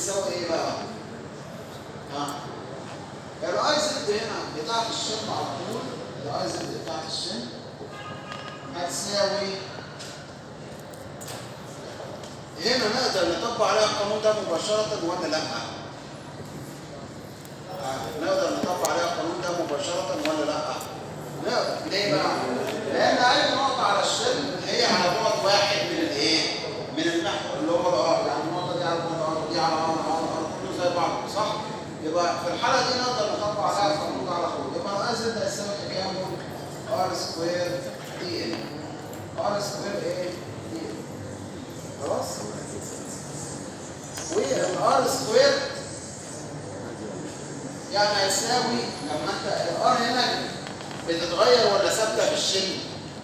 بيساوي ايه بقى؟ ها الاي زد هنا بتاعت الشن على طول الاي زد بتاعت الشن هتساوي هنا نقدر نطبق عليها القانون ده مباشرة ولا لا؟ آه، نقدر نطبق عليها القانون ده مباشرة ولا لا؟ نقدر ليه بقى؟ لأن أي نقطة على الشن هي على بعد واحد من الإيه؟ من المحور اللي هو الأرض يعني النقطة دي على الأرض دي على الأرض على الأرض كله زي بعض صح؟ يبقى في الحالة دي نقدر نطبق عليها القانون ده على طول يبقى الأي زد هيساوي كام؟ ار سكوير تي ان ار سكوير ايه؟ تي ان خلاص؟ والار سكوير يعني هيساوي لما انت الار هنا بتتغير ولا ثابته في الشن؟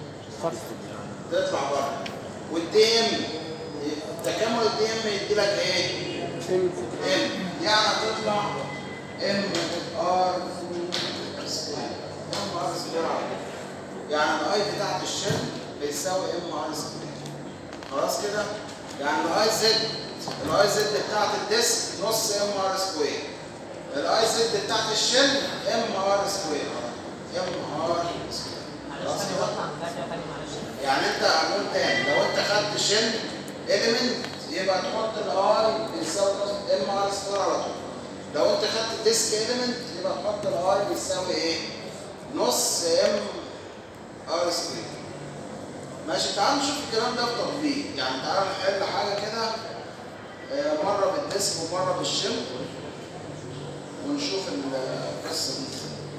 تطلع بره والدي ام تكامل الدي ام يدي لك ايه؟ ام يعني هتطلع ام ار سكوير ام ار سكوير يعني الاي بتاعت الشن بيساوي ام ار سكوير خلاص كده؟ يعني الاي زد الاي زد بتاعت الديسك نص ام ار سكوير الاي زد بتاعت الشن ام ار سكوير ام ار سكوير خلاص كده؟ يعني انت اقول تاني لو انت خدت شن اليمنت يبقى تحط الاي بيساوي نص ام ار سكوير على طول لو انت خدت ديسك اليمنت يبقى تحط الاي بيساوي ايه؟ نص ام ار سكوير ماشي تعال نشوف الكلام ده في تطبيق يعني تعال نحل حاجه كده آه، مره بالديسك ومره بالشم ونشوف القصه دي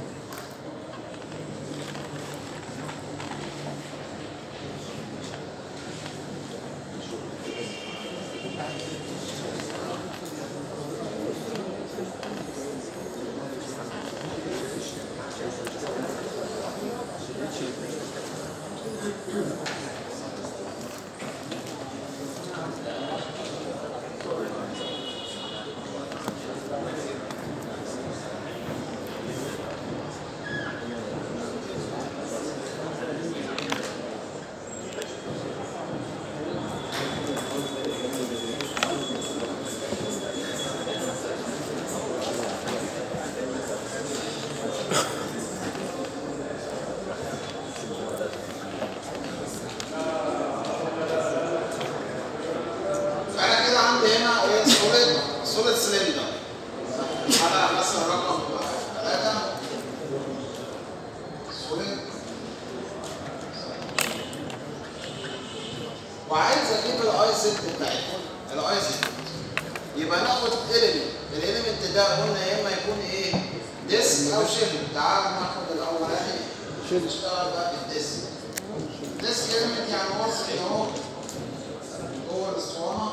انا كده عندي هنا ايه سوليد سوليد سلندر انا مثلا رقم ثلاثة سوليد وعايز اجيب الاي زد بتاعتهم الاي زد يبقى ناخد اليمنت الاليمنت ده قلنا يا اما يكون ايه ديسك او شبه تعال ناخد الاولاني شبه. نشتغل بقى بالديسك ديسك اليمنت يعني وصل اهو جوه الاسطوانه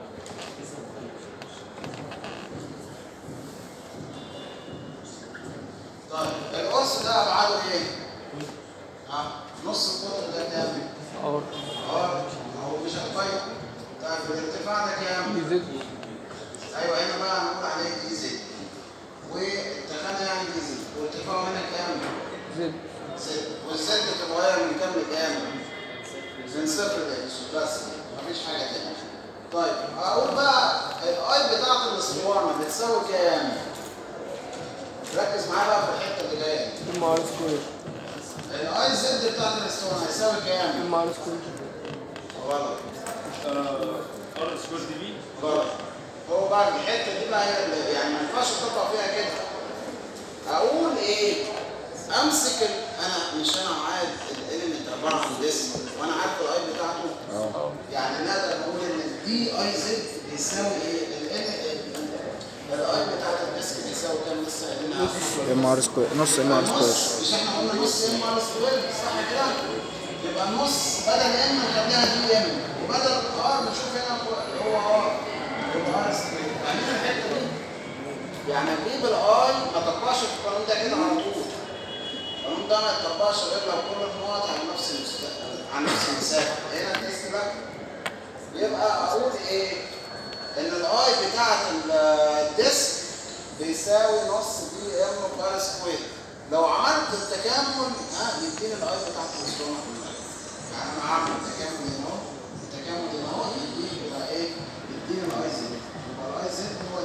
طيب القرص ده ابعاده ايه؟ ها نص القطر ده كام؟ ار اه هو مش هتغير طيب الارتفاع ده كام؟ دي زد ايوه هنا بقى هنقول عليه دي زد والتخانه يعني دي زد وارتفاعه هنا كام؟ زد زد والزد بتتغير من كام لكام؟ من صفر لإكس بس مفيش حاجه تانية طيب اقول بقى الاي بتاعت الاسطوانه بتساوي كام؟ ركز معايا بقى في الحته اللي جايه دي. ام ار سكوير الاي زد بتاعت الاسطوانه هيساوي كام؟ ام ار سكوير غلط ار سكوير دي بي غلط هو بقى الحته دي بقى هي اللي يعني ما ينفعش تطبق فيها كده اقول ايه امسك ال... انا مش انا عاد الاليمنت عباره عن ديسك وانا عارف الاي بتاعته اه يعني نقدر نقول ان الدي اي زد بيساوي ايه الاي بتاعت الديسك بيساوي كام لسه قايلينها ام ار سكوير نص ام ار سكوير نص مش احنا قلنا نص ام ار سكوير صح كده؟ يبقى النص بدل ام نخليها دي ام وبدل ار نشوف هنا هو ار يبقى ار سكوير فاهمين الحته دي؟ يعني اجيب الاي ما اطبقش في القانون ده كده على طول القانون ده ما يطبقش غير لو كل النقط على نفس المستوى على نفس المسافه هنا التست ده يبقى اقول ايه؟ ان الاي بتاعت الديسك بيساوي نص دي ام بار سكوير لو عملت التكامل ها يديني الاي بتاعت الاسطوانه كلها يعني انا عامل التكامل هنا اهو التكامل هنا اهو يديني يبقى ايه؟ يديني الاي زد يبقى الاي زد هو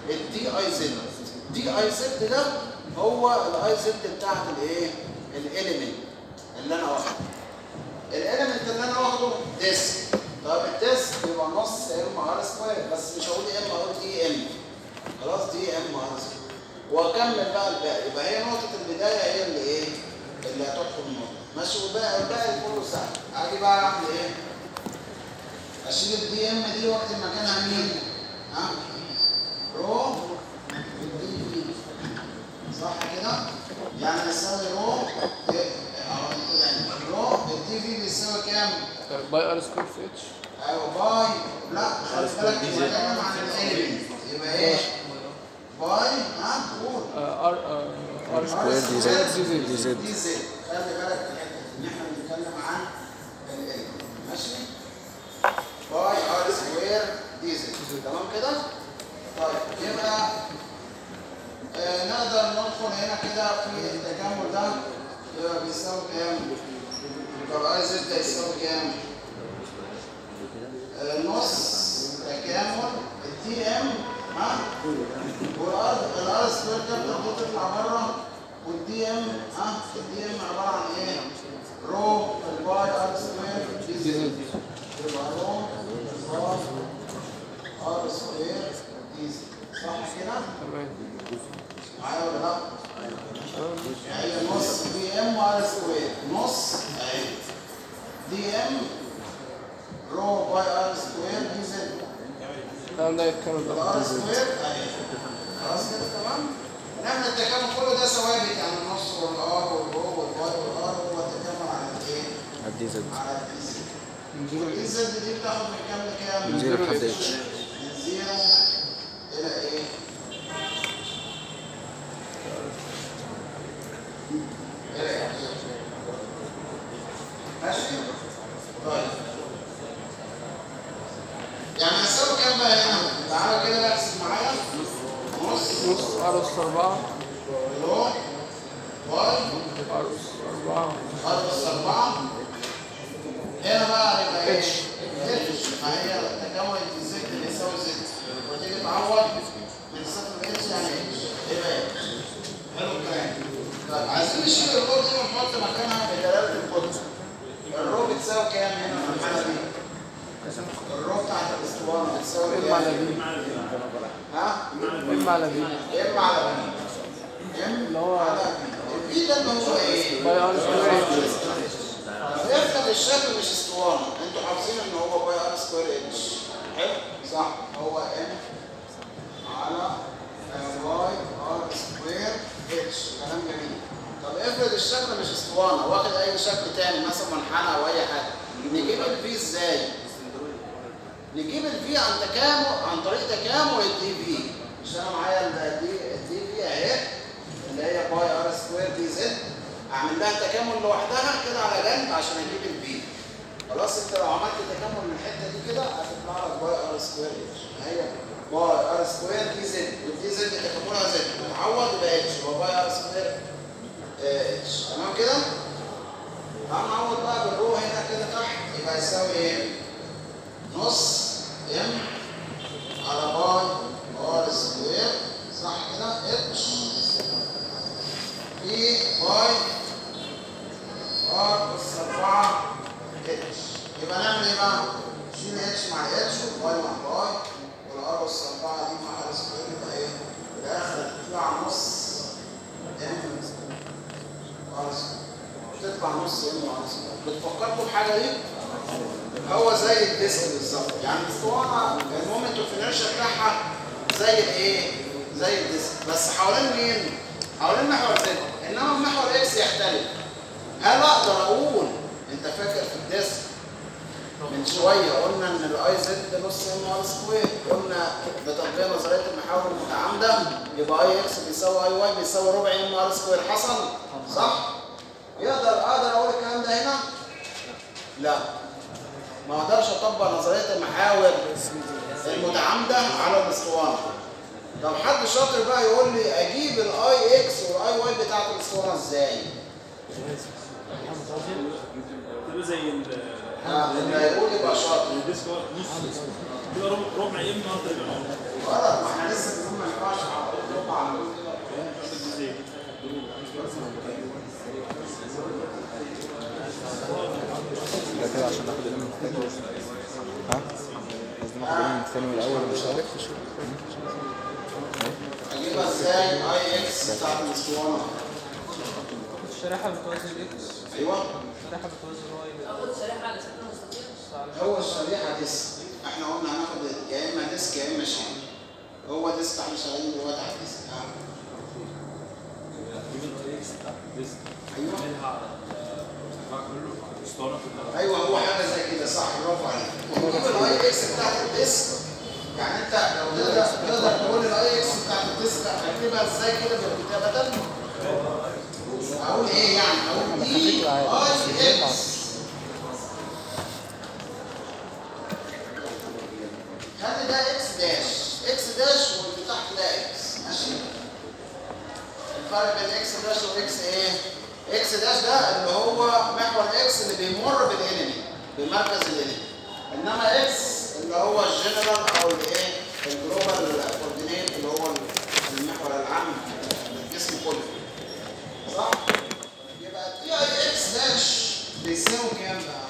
الدي اي زد دي اي زد ده هو الاي زد بتاعت الايه الاليمنت اللي انا واخده الاليمنت اللي انا واخده ديسك طب الديسك يبقى نص ام ار سكوير بس مش هقول ام هقول دي ام خلاص دي ام ار سكوير واكمل بقى الباقي يبقى هي نقطه البدايه هي اللي ايه اللي هتحكم النقطه ماشي والباقي الباقي كله سهل اجي بقى اعمل ايه اشيل الدي ام دي واكتب مكانها مين ها رو والدي في صح كده يعني يساوي رو إيه؟ أهو كده يعني. رو الدي في بيساوي كام باي ار سكوير في اتش ايوه باي لا خلي بالك بنتكلم عن الاليمنت يبقى ايه باي ها قول ار ار سكوير سكوير دي دي زد. زد دي زد دي زد خلي بالك من الحته دي ان احنا بنتكلم عن الاليمنت ماشي باي ار سكوير دي زد تمام كده طيب يبقى آه نقدر ندخل هنا كده في التكامل ده يبقى بيساوي كام؟ طب اي زد هيساوي كام؟ آه نص تكامل الدي ام ها والار الار سكوير كابيتال دي تطلع بره والدي ام ها الدي ام عباره عن ايه؟ رو في الباي ار سكوير دي زد يبقى رو في الباي ار سكوير دي زد صح كده؟ تمام معايا ولا لا؟ يعني نص دي ام ار سكوير نص اهي دي ام رو باي ار سكوير دي زد الكلام ده يتكرر الار بقى سكوير اهي خلاص كده تمام؟ نعمل التكامل كله ده ثوابت يعني النص والار والرو والباي والار هو التكامل على الايه؟ دي زد على الدي زد من زيرو الدي زد دي بتاخد من كام لكام؟ من زيرو لحد اتش من زيرو الى ايه؟ الى اتش ماشي؟ طيب يعني هساوي كام بقى هنا؟ تعالى كده احسب معايا نص نص ار اس 4 رو باي ار اس 4 أربعة أربعة هنا بقى هيبقى إيه؟ اتش. اتش ما هي تكون الزد اللي يساوي زد وتيجي تعوض من صفر اتش يعني اتش يبقى اتش حلو الكلام طيب عايزين نشيل الرو دي ونحط مكانها بدلالة القطب الرو بتساوي كام هنا في الحالة دي؟ الرو بتاعت الاسطوانة بتساوي ام على كام؟ بي ها؟ ام على بي ام على بي ام اللي هو على بي البي ده اللي هو ايه؟ باي ار سكوير اتش يفضل الشكل مش اسطوانه انتوا حافظين ان هو باي ار سكوير اتش حلو صح هو ام على باي ار سكوير اتش كلام جميل طب افرض الشكل مش اسطوانه واخد اي شكل تاني مثلا منحنى او اي حاجه نجيب الفي ازاي نجيب الفي عن تكامل عن طريق تكامل الدي في مش انا معايا الدي الدي في اهي اللي هي باي ار سكوير دي زد اعمل لها تكامل لوحدها كده على جنب عشان اجيب البي خلاص انت لو عملت تكامل من الحته دي كده هتطلع لك باي ار سكوير اتش هي باي ار سكوير دي زد والدي زد تكاملها زد وتعوض يبقى اتش يبقى باي ار سكوير آه، اتش تمام كده؟ تعال نعوض بقى بالرو هنا كده تحت يبقى يساوي ايه؟ نص ام على باي ار سكوير صح كده؟ اتش في باي ار اس 4 اتش يبقى نعمل ايه بقى؟ نشيل اتش مع اتش وباي مع باي والار اس 4 دي مع ار سكوير يبقى ايه؟ في الاخر تطلع نص ام ار سكوير تطلع نص ام ار سكوير بتفكركم بحاجه دي؟ هو زي الديسك بالظبط يعني الاسطوانه المومنت اوف انرشيا بتاعها زي الايه؟ زي الديسك بس حوالين مين؟ حوالين محور زد انما محور اكس يختلف هل اقدر اقول انت فاكر في الديسك من شويه قلنا ان الاي زد نص ام ار سكوير قلنا بتطبيق نظريه المحاور المتعامده يبقى اي اكس بيساوي اي واي بيساوي ربع ام ار سكوير حصل صح؟ يقدر اقدر اقول الكلام ده هنا؟ لا ما اقدرش اطبق نظريه المحاور المتعامده على الاسطوانه طب حد شاطر بقى يقول لي اجيب الاي اكس والاي واي بتاعت الاسطوانه ازاي؟ تبقى زي ال ها اللي هيقول يبقى شاطر الديسك هو نص تبقى ربع ربع ام ار تبقى غلط ما احنا لسه بنقول ما ينفعش نطبق على ده كده عشان ناخد الام الثاني ها لازم ناخد الام الثاني من الاول مش عارف اجيبها ازاي اي اكس بتاعت الاسطوانه الشريحة بتوازي الاكس ايوه الشريحة بتوازي الواي هو الشريحه ديسك احنا قلنا هناخد يا اما ديسك يا اما شيل هو ديسك احنا شغالين دلوقتي على الديسك اه ايوه ايوه هو حاجه زي كده صح برافو عليك ونجيب الاي اكس بتاعت الديسك يعني انت لو تقدر تقدر تقول الاي اكس بتاعت الديسك هكتبها ازاي كده بالكتابه اقول ايه يعني اقول دي اي اكس خلي ده اكس داش اكس داش واللي تحت ده اكس ماشي الفرق بين اكس داش واكس ايه اكس داش ده اللي هو محور اكس اللي بيمر بالانمي بمركز الانمي انما اكس اللي هو الجنرال او الايه الجلوبال كوردينيت اللي هو المحور العام للجسم كله صح يبقى التي اي اكس داش بيساوي كام بقى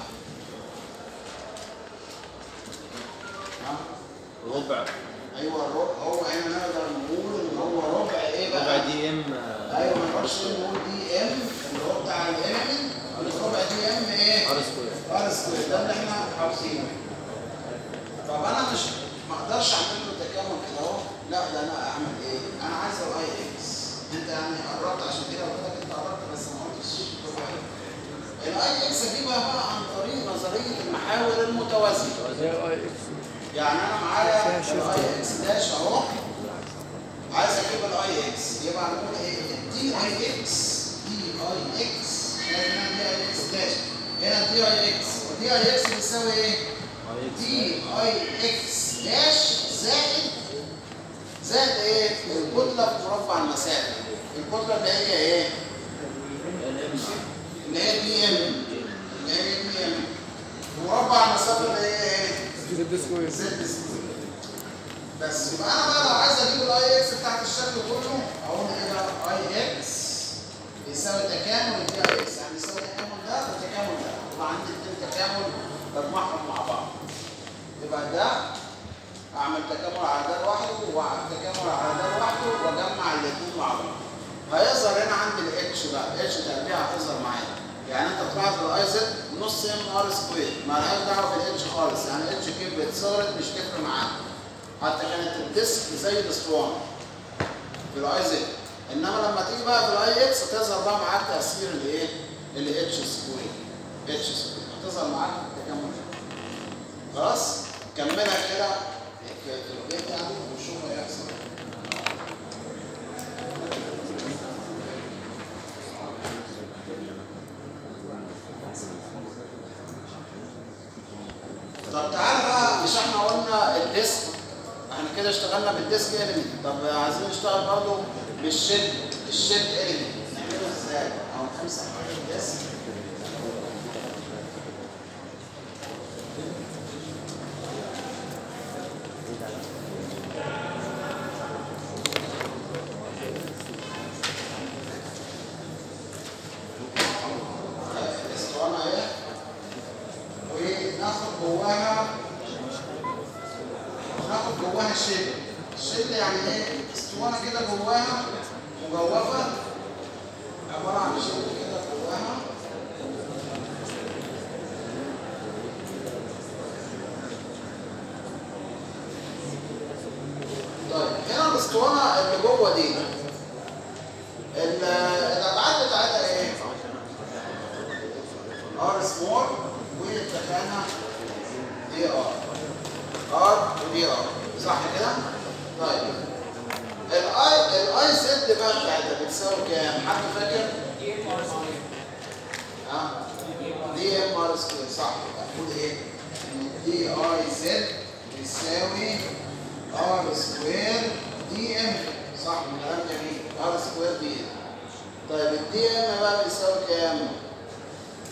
ها؟ ربع ايوه الربع هو هنا نقدر نقول ان هو ربع ايه بقى؟ ربع دي ام ايوه ما نقدرش نقول دي ام اللي هو بتاع الانمي ربع دي ام ايه؟ ار سكوير ار سكوير ده اللي احنا عاوزينه. طب انا مش ما اقدرش اعمل له تكامل كده اهو لا ده انا اعمل ايه؟ انا عايز الاي اكس انت يعني قربت عشان كده قلت لك انت قربت بس ما قلتش الاي اكس اجيبها بقى عن طريق نظريه المحاور المتوازيه زي اي اكس يعني انا معايا فيها shift. الاي اكس داش اهو عايز اجيب الاي اكس يبقى هنقول ايه الدي اي اكس دي اي اكس لازم هنا دي اي اكس داش هنا دي اي اكس ودي اي اكس بتساوي ايه؟ دي اي اكس داش زائد زائد ايه؟ الكتله في مربع المسافه الكتله اللي هي ايه؟ اللي هي دي ام اللي هي دي ام مربع المسافه اللي هي ايه؟ زد سكوير زد سكوير بس يبقى انا بقى لو عايز اجيب الاي اكس بتاعت الشكل كله اقول ايه بقى اي اكس بيساوي تكامل الدي اي اكس يعني بيساوي تكامل ده وتكامل ده يبقى عندي اثنين تكامل بجمعهم مع بعض يبقى ده اعمل تكامل على ده لوحده واعمل تكامل على ده لوحده واجمع الاثنين مع بعض هيظهر هنا عندي الاتش بقى الاتش تربيع هتظهر معايا يعني انت طلعت بالاي زد نص ام ار سكوير مالهاش دعوه بالاتش خالص يعني اتش كبرت صغرت مش تفرق معاك حتى كانت الديسك زي الاسطوانه في الاي زد انما لما تيجي بقى في الاي اكس هتظهر بقى معاك تاثير الايه؟ الاتش سكوير اتش سكوير هتظهر معاك في التكامل ده. خلاص كملها كده في في البيت يعني ونشوف هيحصل طب تعالى بقى مش احنا قلنا الديسك احنا كده اشتغلنا بالديسك اليمنت طب عايزين نشتغل برضه بالشد الشد اليمنت نعمله ازاي؟ او نمسح الديسك الاسطوانه اهي وناخد جواها ناخد جواها شيل الشيل يعني ايه اسطوانه كده جواها مجوفه عباره عن شيل كده جواها طيب هنا الاسطوانه اللي جوه دي ال- الابعاد بتاعتها ايه؟ ار سمول واتفقنا دي ار ار ودي ار صح كده؟ طيب الاي الاي زد بقى بتاعتها بتساوي كام؟ حد فاكر؟ ها؟ دي ام ار سكوير صح المفروض ايه؟ ان دي اي زد بيساوي ار سكوير دي ام صح كلام جميل ار سكوير دي ام طيب الدي ام بقى بيساوي كام؟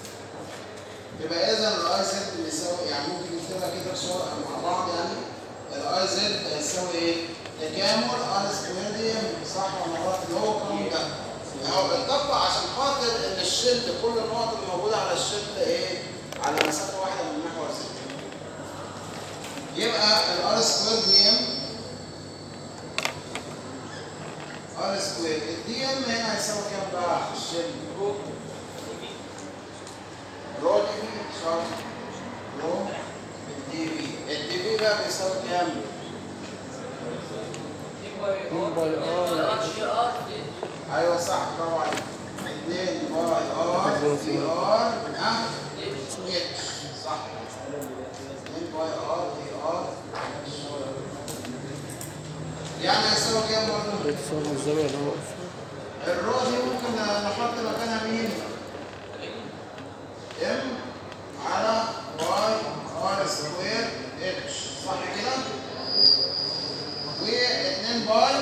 يبقى اذا الاي زد بيساوي يعني ممكن نكتبها كده بصوره مع بعض يعني الاي زد هيساوي ايه؟ تكامل ار سكوير دي صح ولا غلط اللي هو القانون ده هو بيطبق عشان خاطر ان الشد كل النقط اللي موجوده على الشد ايه؟ على مسافه واحده من محور زد يبقى الار سكوير دي ام ار سكوير الدي ام هنا هيساوي كام بقى؟ الشد رو رو دي في شرط رو الدي في الدي في ده بيساوي كام؟ 2 باي ار ايوه صح برافو عليك 2 باي ار في ار ها اتش صح 2 باي ار في ار يعني هيساوي كام برضه؟ بتساوي الزاوية اللي هو الرو دي ممكن نحط مكانها مين؟ ام على واي ار سكوير اتش صح كده؟ و2 باي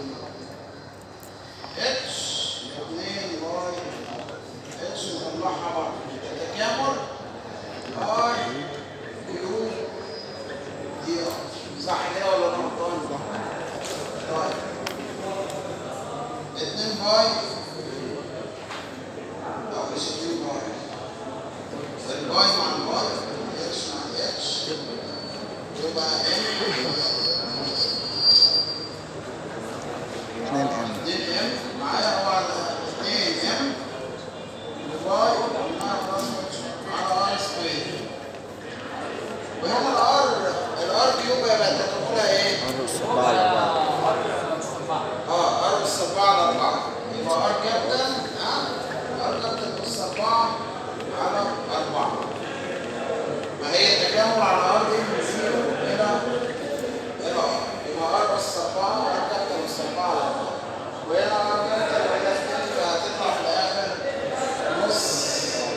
اتش 2 باي اتش نطلعها بره تكامل ار كيو دي ار صح كده ولا انا غلطان؟ طيب 2 باي او مش 2 باي الباي مع الباي اتش مع اتش يبقى ام 2 ام 2 ام معايا هو 2 ام واي مع بلس اتش على ار سكوير وهنا الار الار كيوب هيبقى تكاملها ايه؟ ار على بعض اه ار اس 4 على 4 يبقى ار كابتن ها ار كابتن اس 4 على 4 ما هي التكامل على ار دي من 0 الى الى ار يبقى ار اس 4 ار كابتن اس 4 على 4 وهنا ار كابتن وهنا 2 فهتطلع في الاخر نص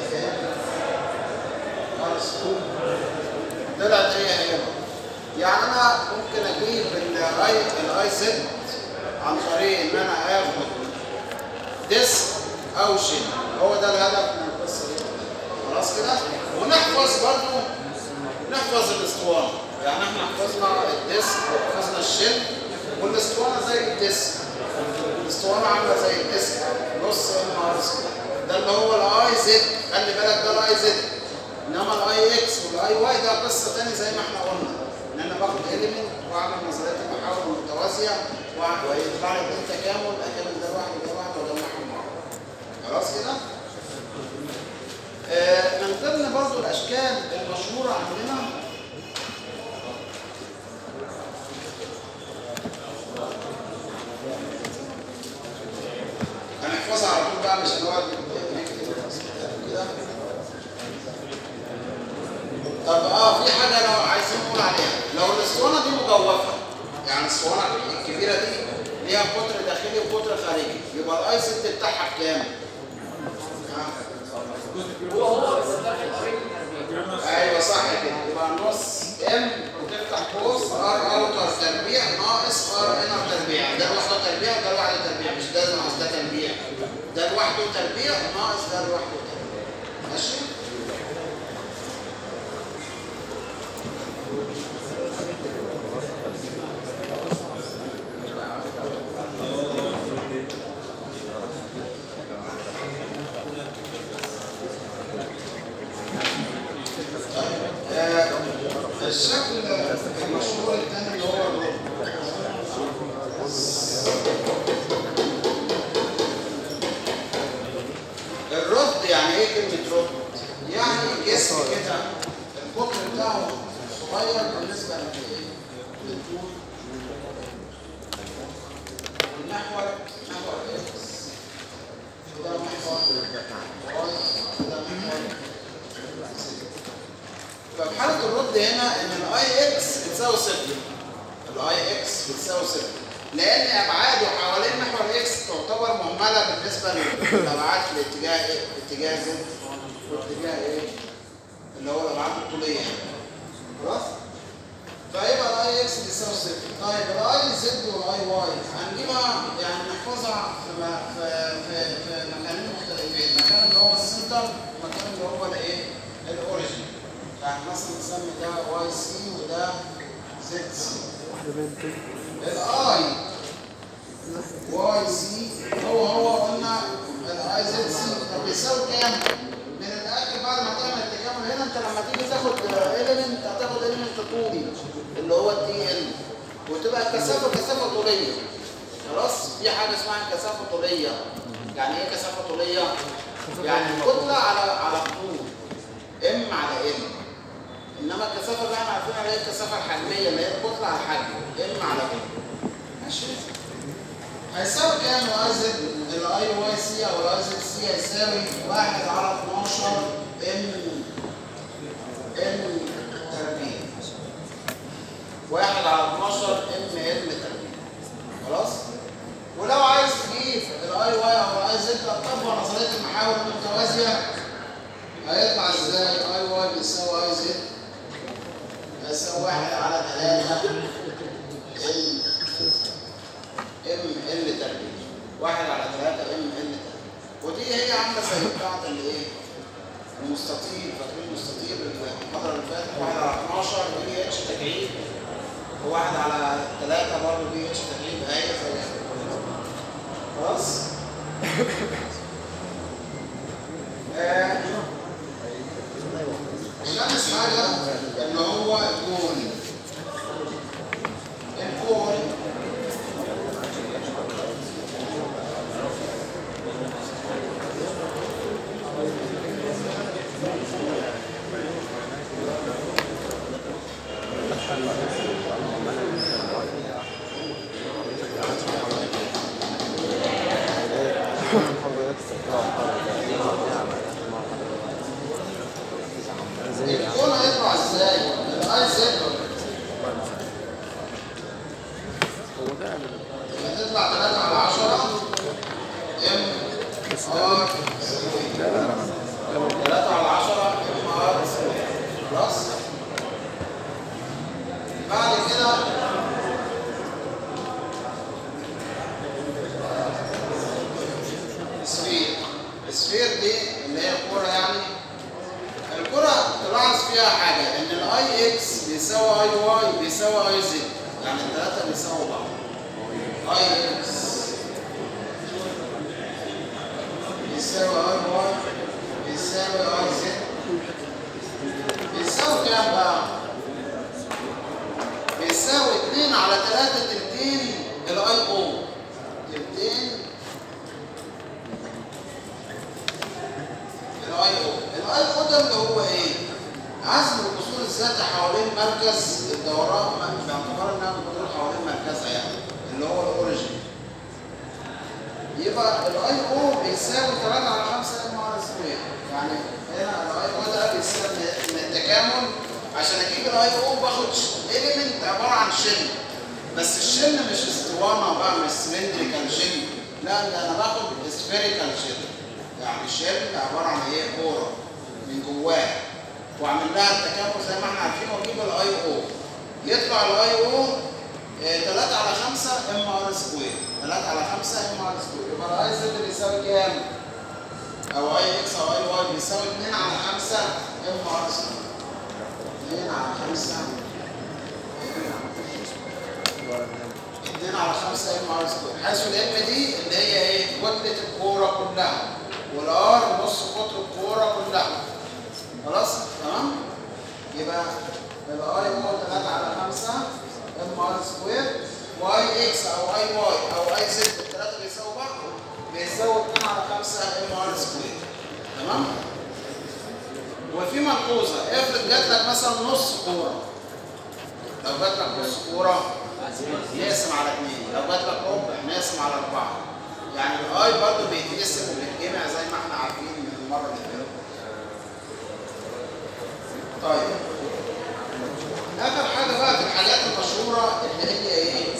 ار سكوب طلعت هي هي بقى. يعني انا ممكن اجيب الاي الاي زد عن طريق ان انا اخد ديسك او شيء هو ده الهدف من القصه دي خلاص كده ونحفظ برضو نحفظ الاسطوانه يعني احنا حفظنا الديسك وحفظنا الشيل والاسطوانه زي الديسك الاسطوانه عامله زي الديسك نص ام ار ده اللي هو الاي زد خلي بالك ده الاي زد انما الاي اكس والاي واي ده قصه تاني زي ما احنا قلنا ان انا باخد اليمنت واعمل نظريه المحاور المتوازيه وأع- ويطلع لي اتنين تكامل اكمل ده واحد وده واحد واجمعهم مع بعض خلاص كده؟ آه، من ضمن برضو الاشكال المشهوره عندنا هنحفظها على طول بقى مش هنقعد نكتب كده طب اه في حاجه لو عايزين نقول عليها لو الاسطوانه دي مجوفه يعني الاسطوانه الكبيره دي ليها قطر داخلي وقطر خارجي يبقى الاي ست بتاعها بكام؟ ها؟ ايوه صح كده يبقى نص ام وتفتح قوس ار اوتر تربيع ناقص ار انر تربيع ده لوحده تربيع وده لوحده تربيع مش ده ناقص ده تربيع ده لوحده تربيع ناقص ده لوحده تربيع ماشي؟ آه، الشكل المشهور الثاني اللي هو الرب الرد يعني ايه كلمة رد؟ يعني جسم كده القطر بتاعه صغير بالنسبة للايه؟ للطول المحور محور اكس وده محور واي وده محور ففي حالة الرد هنا ان الاي اكس بتساوي صفر الاي اكس بتساوي صفر لان ابعاده حوالين محور اكس تعتبر مهمله بالنسبه للابعاد في الاتجاه ايه؟ اتجاه زد واتجاه ايه؟ اللي هو الابعاد الطوليه يعني. خلاص؟ فيبقى الاي اكس بتساوي صفر طيب الاي زد والاي واي هنجيبها يعني نحفظها في م- في في, في مكانين مختلفين مكان اللي هو السنتر ومكان اللي هو الايه؟ الاوريجين يعني مثلا نسمي ده واي سي وده زد سي واحدة بنت الاي واي سي هو هو قلنا الاي زد سي طب بيساوي كام؟ من الاخر بعد ما تعمل التكامل هنا انت لما تيجي تاخد اليمنت هتاخد اليمنت طولي اللي هو الدي ال وتبقى الكثافه كثافه طوليه خلاص في حاجه اسمها كثافه طوليه يعني ايه كثافه طوليه؟ يعني الكتله على على طول ام على ال انما الكثافه اللي احنا عارفينها اللي هي الكثافه الحجميه اللي هي الكتله على الحجم ام على ال ماشي هيساوي كام الاي زد الاي واي سي او الاي زد سي هيساوي 1 على 12 ام ام تربيع 1 على 12 ام ام تربيع خلاص ولو عايز تجيب الاي واي او الاي زد تطبق نظريه المحاور المتوازيه هيطلع ازاي اي واي بيساوي اي زد هيساوي 1 على 3 ام ام ال تربيع واحد على ثلاثة ام ال تربيع ودي هي عاملة زي بتاعة الايه؟ المستطيل فاكرين المستطيل المحاضرة اللي فاتت واحد على 12 بي اتش تكعيب وواحد على ثلاثة برضه بي اتش تكعيب هي زي خلاص؟ آه، خامس حاجة ان هو الكون الكون الكون هيطلع ازاي؟ الاي زد هو ده هتطلع 3 على 10 ام ار 3 على 10 ام ار خلاص بعد كده سفير السفير دي اللي هي الكرة يعني الكرة تلاحظ فيها حاجة ان الاي اكس بيساوي اي واي بيساوي اي زد يعني الثلاثة بيساووا بعض اي اكس بيساوي اي واي بيساوي اي زد بيساوي كام بقى؟ بيساوي 2 على 3 تلتين الاي او تلتين الاي او الاي او ده اللي هو ايه؟ عزم القصور الذاتي حوالين مركز الدوران باعتبار انها بتدور حوالين مركزها يعني اللي هو الاوريجين يبقى الاي او بيساوي 3 على 5 ام ار سكوير يعني هنا الاي او ده بيساوي من التكامل عشان اجيب الاي او باخد اليمنت عباره عن شن بس الشن مش اسطوانه بقى مش سلندريكال شن لا ده انا باخد سفيريكال شن يعني الشن عباره عن ايه كوره من جواه واعمل لها التكامل زي ما احنا عارفين واجيب الاي او يطلع الاي او 3 على 5 ام ار سكوير 3 على 5 ام ار سكوير يبقى الاي زد بيساوي كام؟ او اي اكس او اي واي بيساوي 2 على 5 ام ار سكوير 2 على 5 2 على 5 ام ار سكوير حيث الام دي اللي هي ايه؟ كتله الكوره كلها والار نص قطر الكوره كلها خلاص تمام يبقى الاي هو 3 على 5 ام ار سكوير واي اكس او اي واي او اي زد الثلاثه بيساووا بعض بيساوي 2 على 5 ام ار سكوير تمام وفي ملحوظه افرض جات لك مثلا نص كوره لو جات لك نص كوره نقسم على اثنين لو جات لك ربع نقسم على اربعه يعني الاي برضه بيتقسم وبيتجمع زي ما احنا عارفين من المره اللي فاتت طيب اخر حاجه بقى في الحاجات المشهوره اللي هي ايه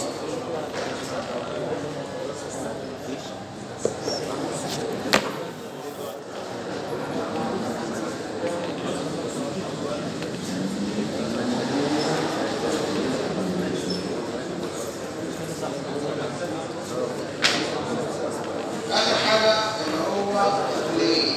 اخر حاجه اللي هو البلين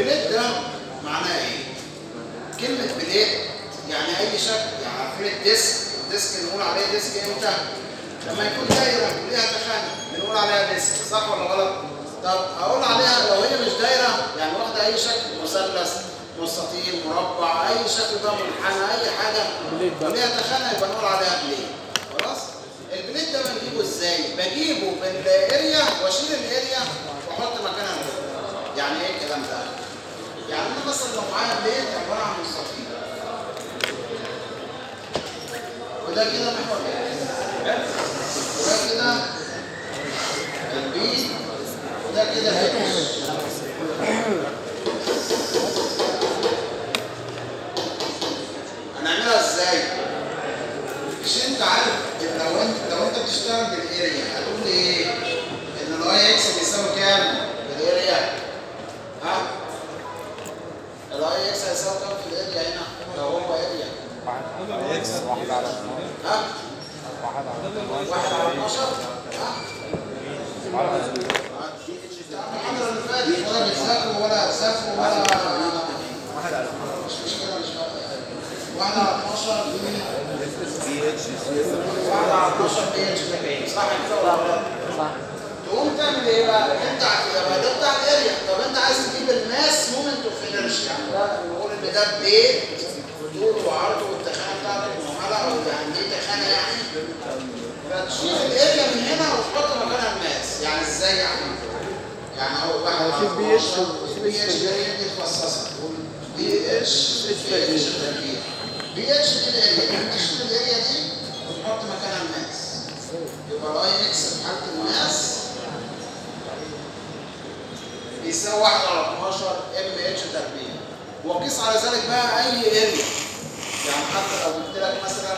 البليت ده معناه ايه؟ كلمة بليت يعني أي شكل يعني عارفين الديسك الديسك نقول عليه ديسك امتى؟ لما يكون دايرة وليها تخانة بنقول عليها ديسك صح ولا غلط؟ طب أقول عليها لو هي مش دايرة يعني واخدة أي شكل مثلث مستطيل مربع أي شكل بقى منحنى أي حاجة بليت بقى. وليها تخانة يبقى نقول عليها بليت خلاص؟ البليت ده بنجيبه ازاي؟ بجيبه بالاريا واشيل الاريا واحط مكانها البليت. يعني ايه الكلام ده؟ يعني انا مثلا لو معايا بليت عباره عن مستطيل وده كده محور حلو؟ وده كده البي وده كده الاتش هنعملها ازاي؟ مش انت عارف إن لو انت لو انت بتشتغل بالاريا هتقول لي ايه؟ ان الاي اكس بيساوي كام بالاريا؟ ها؟ الاي اكس هيساوي كام في الاريا هنا؟ لو هو اريا واحد اكس واحد على اتنين ها؟ واحد على اتنين واحد على 12 ها؟ واحد على اتنين المحاضرة اللي فاتت ولا بتذاكروا ولا هتذاكروا ولا واحد على مش مشكلة مش فارقة واحد على 12 بي اتش واحد على 12 بي اتش صح كده ولا غلط؟ صح تقوم تعمل ايه بقى؟ انت يبقى ده بتاع الاريا، طب انت عايز تجيب الماس مومنت اوف انرجي يعني ده نقول ان ده بيت طوله وعرضه والتخانه بتاعته مهمله او يعني دي تخانه يعني فتشيل الاريا من هنا وتحط مكانها الماس، يعني ازاي يعني؟ يعني هو واحد هشيل على بي اتش 12 واشيل بي اتش ده هي دي تفصصها تقول بي اتش بي اتش تركيب بي اتش دي الاريا انت تشيل الاريا دي وتحط مكانها الماس يبقى الاي اكس في حاله الماس بيساوي 1 على 12 ام اتش تربيع وقيس على ذلك بقى اي اريا يعني حتى لو قلت لك مثلا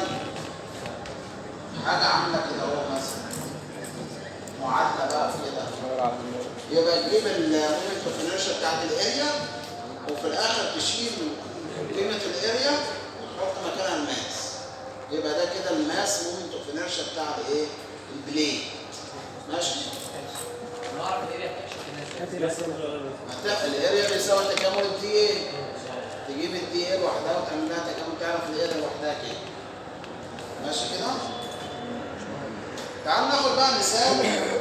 حاجه عامله كده اهو مثلا معادله بقى في كده يبقى تجيب المومنت اوف انرشيا بتاعت الاريا وفي الاخر تشيل قيمه الاريا وتحط مكانها الماس يبقى ده كده الماس مومنت اوف انرشيا بتاع الايه؟ البليد ماشي؟ هتلاقي الاريا بيساوي تكامل الدي ايه تجيب الدي ايه لوحدها وتعمل لها تكامل تعرف الاريا لوحدها كده ماشي كده تعال ناخد بقى مثال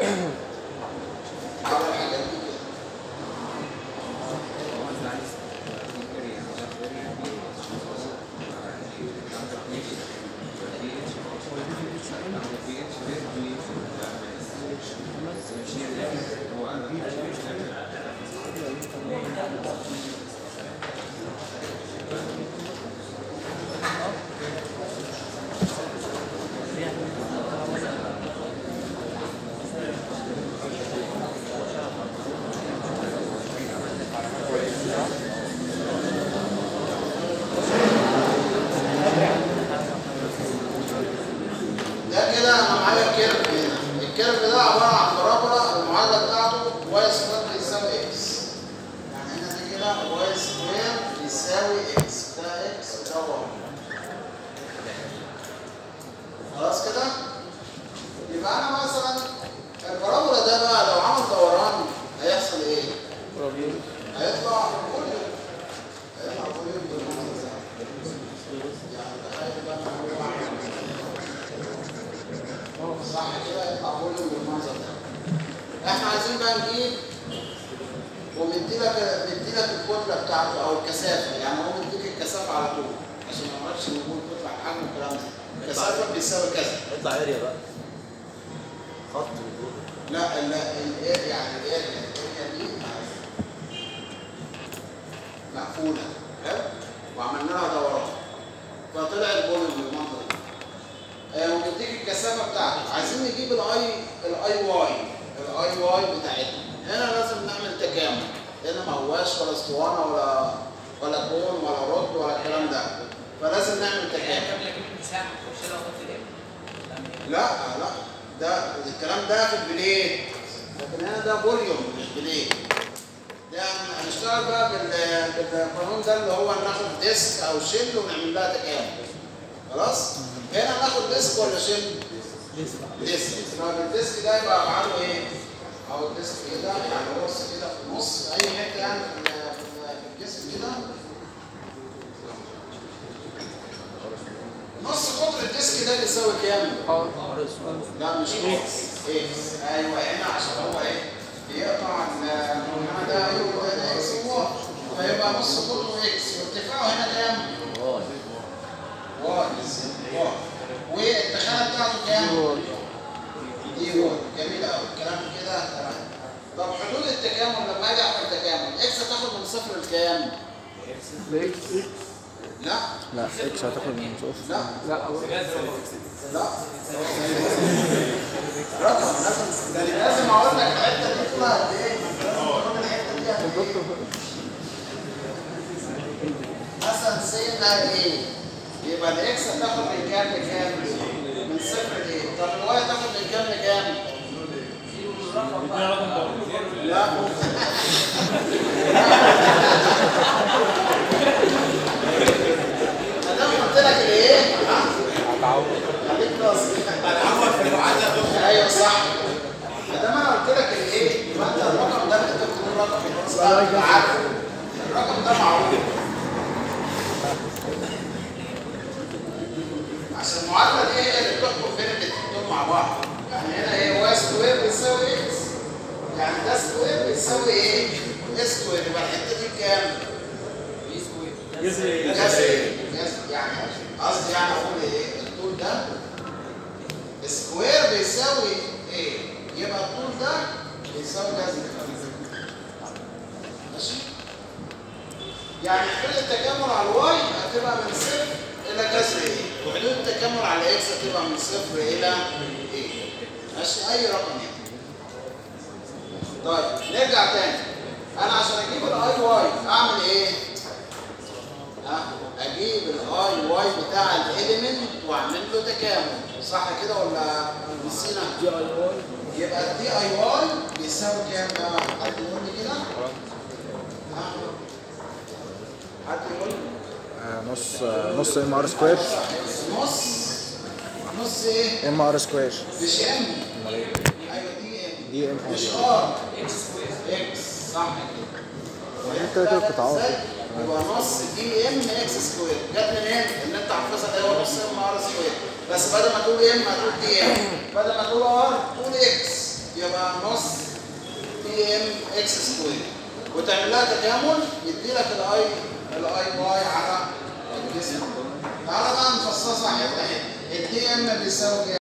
على الحاجات دي كده ده كده انا معايا الكيرف هنا الكيرف ده عباره عن بارابولا المعادله بتاعته واي سكوير بيساوي اكس يعني هنا دي كده واي سكوير بيساوي اكس ده اكس وده واي خلاص كده يبقى انا مثلا البارابولا ده بقى لو عمل دوران هيحصل ايه؟ هيطلع فوليوم هيطلع فوليوم بالمنظر ده يعني تخيل بقى إن هو عامل صح كده يطلع فوليوم بالمنظر ده احنا عايزين بقى نجيب ومدي لك مدي لك الكتله بتاعته او الكثافه يعني هو مديك الكثافه على طول عشان ما نعرفش نقول كتله حجم والكلام ده الكثافه بيساوي كذا اطلع اريا بقى خط وجود لا لا الاريا يعني الاريا الاريا دي مقفوله حلو وعملنا لها دوران فطلع الفوليوم بالمنظر ده آه، ومديك الكثافه بتاعته عايزين نجيب الاي الاي واي الاي واي بتاعتنا هنا لازم نعمل تكامل هنا ما هواش ولا اسطوانه ولا ولا كون ولا رد ولا الكلام ده فلازم نعمل تكامل لا لا ده الكلام ده في البليد لكن هنا ده فوليوم مش بليد ده هنشتغل بقى بال- بالقانون ده اللي هو ناخد ديسك او شيل ونعمل لها تكامل خلاص هنا ناخد ديسك ولا شيل ديسك فالديسك ده يبقى ابعاده ايه او الديسك كده يعني بص كده في النص اي حته يعني في ال- في ال- ام اه لا مش اكس اكس ايوه هنا عشان هو ايه بيقطع المنحنى ده ايوه ده اكس وواي فيبقى نص كله اكس وارتفاعه هنا كام؟ واي واي والتخانه بتاعته كام؟ دي واي جميل قوي الكلام كده تمام طب حدود التكامل لما اجي اعمل تكامل اكس هتاخد من صفر لكام؟ اكس لا لا اكس هتاخد من صفر لا لا لا رقم لازم ده لازم اقول لك الحته دي طولها قد ايه؟ لازم الحته دي قد ايه؟ مثلا سيبها ايه؟ يبقى الاكس هتاخد من كام لكام؟ من صفر لايه؟ طب الواي هتاخد من كام لكام؟ لا ما دام قلت لك الايه؟ هتعوض خليك ناصر ايوه صح ما دام انا قلت لك الايه يبقى انت الرقم ده اللي انت بتقول رقم خلاص بقى انت عارف الرقم ده معروف عشان المعادله دي هي اللي بتحكم بين الاثنين مع بعض يعني هنا ايه واي سكوير بيساوي اكس يعني ده سكوير بيساوي ايه؟ اس سكوير يبقى الحته دي بكام؟ جذر جذر يعني قصدي يعني اقول ايه الطول ده سكوير بيساوي ايه يبقى الطول ده بيساوي جذر ماشي يعني حدود التكامل على الواي هتبقى من صفر الى جذر ايه وحدود التكامل على اكس هتبقى من صفر الى ايه ماشي اي رقم يعني طيب نرجع تاني انا عشان اجيب الاي واي اعمل ايه ها اجيب الاي واي بتاع الاليمنت واعمل له تكامل صح كده ولا نسينا دي اي واي يبقى الدي اي واي بيساوي كام بقى حد يقول لي كده ها حد يقول لي آه، نص آه، نص ام ار سكوير نص نص ايه ام ار سكوير مش ام امال ايه ايوه دي ام دي ام مش ار ار اكس صح كده كده كده قطعات يبقى نص دي ام اكس سكوير جت منين؟ ان انت حافظها اللي هو نص ام ار سكوير بس بدل ما تقول ام هتقول دي ام بدل ما تقول ار تقول اكس يبقى نص دي ام اكس سكوير وتعمل لها تكامل يدي لك الاي الاي واي على الجسم تعالى بقى نفصصها حته حته الدي ام بيساوي كام؟